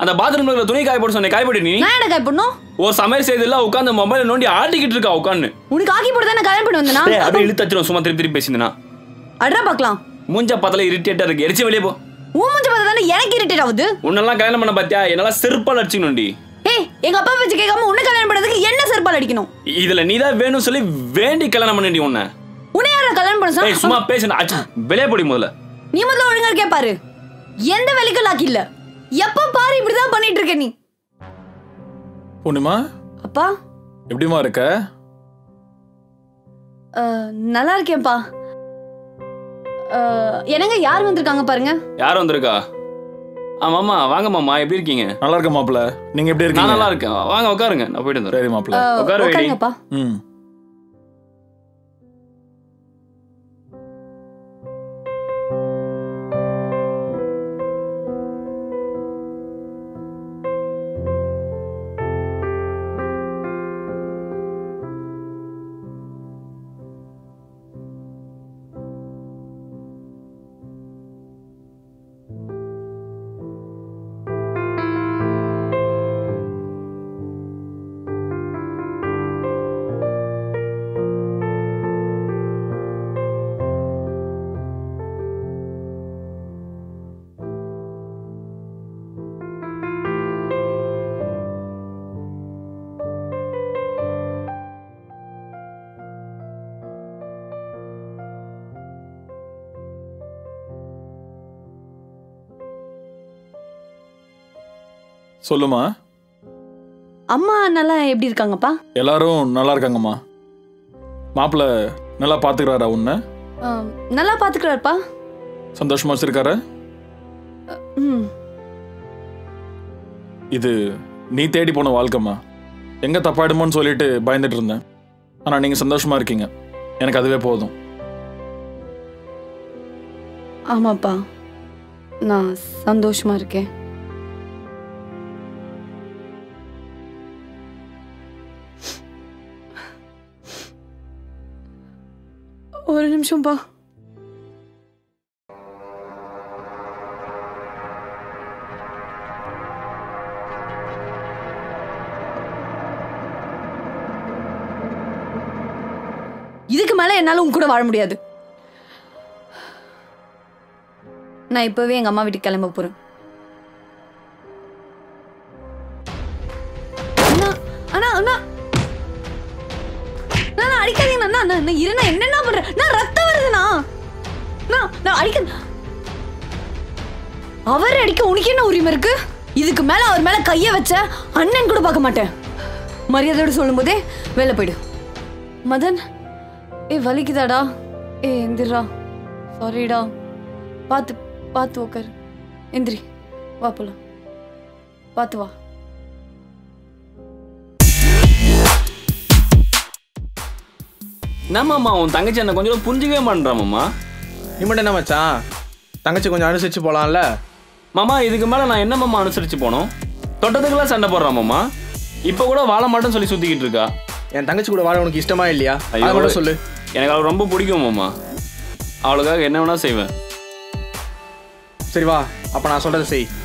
அந்த பாத்ரூம்ல இருக்கிற துணி காய போட சொன்னேன் காய போட்டு நீ நான் என்ன காய் பண்ணும் ஒரு சமையல் செய்தல உட்காந்து மொபைல் நோண்டி ஆட்டிக்கிட்டு இருக்கா உட்காந்து உனக்கு ஆக்கி போட்டு தானே கல்யாணம் பண்ணி வந்தனா டேய் அப்படியே இழுத்து வச்சிரும் சும்மா திருப்பி திருப்பி பேசினா அட்ரா பார்க்கலாம் மூஞ்ச பத்தல இரிட்டேட்டா இருக்கு எரிச்சு வெளியே போ உன் மூஞ்சி பார்த்தா தானே எனக்கு இரிட்டேட் ஆகுது உன்னெல்லாம் கல்யாணம் பண்ண பாத்தியா என்னெல்லாம் செருப்பால் அடிச்சுக்கணும்டி ஏய் எங்க அப்பா பேச்சு கேட்காம உன்னை கல்யாணம் பண்ணதுக்கு என்ன செருப்பால் அடிக்கணும் இதுல நீ தான் வேணும்னு சொல்லி வேண்டி கல்யாணம் பண்ணி உன்னை உன்னை யாரா கல்யாணம் பண்ண ஏய் சொன்னா சும்மா பேசுன அச்சு வெளியே போடி முதல்ல நீ முதல்ல ஒழுங்கா இருக்கே பாரு எந்த வேலைக்கும் லாக்கி இல்ல எப்ப பாரு இப்படிதான் பண்ணிட்டு இருக்க நீ பூர்ணிமா அப்பா எப்படிமா இருக்க அஹ், நல்லா இருக்கேன்ப்பா அஹ், என்னங்க யார் வந்திருக்காங்க பாருங்க யார் வந்திருக்கா ஆ மாமா வாங்க மாமா எப்படி இருக்கீங்க நல்லா இருக்க மாப்பிள நீங்க எப்படி நான் இருக்கீங்க நல்லா இருக்கேன் வாங்க உட்காருங்க நான் போயிட்டு வந்துடுறேன் சரி மாப்பிள அஹ், உட்காரு வைடி. உட்காருங்கப்பா ம் சொல்லுமா அம்மா நல்லா எப்படி இருக்காங்கப்பா எல்லாரும் நல்லா இருக்காங்கம்மா மாப்பிள நல்லா பாத்துக்கிறாரா உன்னை அஹ், நல்லா பாத்துக்கிறாருப்பா சந்தோஷமா வச்சிருக்காரு ம் இது நீ தேடி போன வாழ்க்கைம்மா எங்க தப்பாயிடுமோன்னு சொல்லிட்டு பயந்துட்டு இருந்தேன் ஆனா நீங்க சந்தோஷமா இருக்கீங்க எனக்கு அதுவே போதும் ஆமாப்பா நான் சந்தோஷமா இருக்கேன் ஒரு நிமிஷம்ப்பா இதுக்கு மேல என்னால உன் கூட வாழ முடியாது நான் இப்பவே எங்க அம்மா வீட்டுக்கு கிளம்ப போறேன் அண்ணா அண்ணா அண்ணா அண்ணா, அண்ணா, அடிக்காதீங்க அண்ணா அண்ணா அண்ணா, இரு நான் என்னென்ன பண்றேன் நான் ரத்தம் வருதுண்ணா அண்ணா, நான் அடிக்க அவர் அடிக்க உனக்கு என்ன உரிமை இருக்கு இதுக்கு மேல அவர் மேல கைய வச்ச அண்ணன் கூட பார்க்க மாட்டேன் மரியாதையோட சொல்லும் போதே வெளில போயிடு மதன் ஏ வலிக்குதாடா ஏ எந்திரா சாரிடா பார்த்து பார்த்து உட்காரு எந்திரி வா போலாம் பார்த்து வா என்னம்மாம்மா உன் தங்கச்சி என்ன கொஞ்சம் கூட புரிஞ்சுக்கவே மாட்டேறா மாமா நீ மட்டும் என்ன மச்சான் தங்கச்சி கொஞ்சம் அனுசரிச்சு போலாம்ல மாமா இதுக்கு மேல நான் என்ன மாமா அனுசரிச்சு போனோம் தொட்டத்துக்கெல்லாம் சண்டை போடுறான் மாமா இப்போ கூட வாழ மாட்டேன்னு சொல்லி சுத்திக்கிட்டு இருக்கா என் தங்கச்சி கூட வாழ உனக்கு இஷ்டமா இல்லையா ஐயோ. அதை மட்டும் சொல்லு எனக்கு அவளை ரொம்ப பிடிக்கும் மாமா அவளுக்காக என்ன வேணா செய்வேன் சரி வா அப்ப நான் சொல்றதை செய்